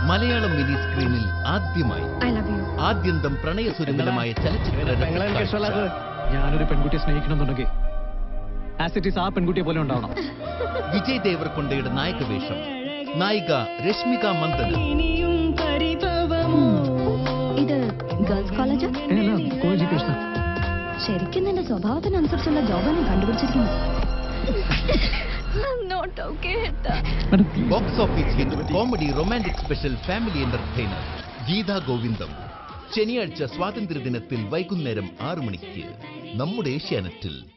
Malayalam mini സ്ക്രീനിൽ ആദ്യമായി I love you ആദ്യന്തം പ്രണയസുരഭിലമായ ചലച്ചിത്ര രസകാഴ്ച. ഞാനൊരു പെൺകുട്ടിയെ സ്നേഹിക്കണമെന്നുണ്ടെങ്കിൽ ആസിറ്റീസ് ആ പെൺകുട്ടിയെ പോലെ ഉണ്ടാവണം വിജയ് ദേവർകൊണ്ടയുടെ നായകവേഷം നായിക രശ്മിക മന്ദന ഇത് ഗേൾസ് കോളേജാ കോ എഡ്യൂക്കേഷൻ ശരിക്കും നിന്റെ സ്വഭാവത്തിനനുസരിച്ചുള്ള ജോബാണ് കണ്ടുപിടിച്ചിരിക്കുന്നത് not okay box office hit comedy romantic special family entertainer Geetha Govindam ശനിയാഴ്ച സ്വാതന്ത്ര്യദിനത്തിൽ വൈകുന്നേരം ആറു മണിക്ക് നമ്മുടെ ഏഷ്യാനെറ്റിൽ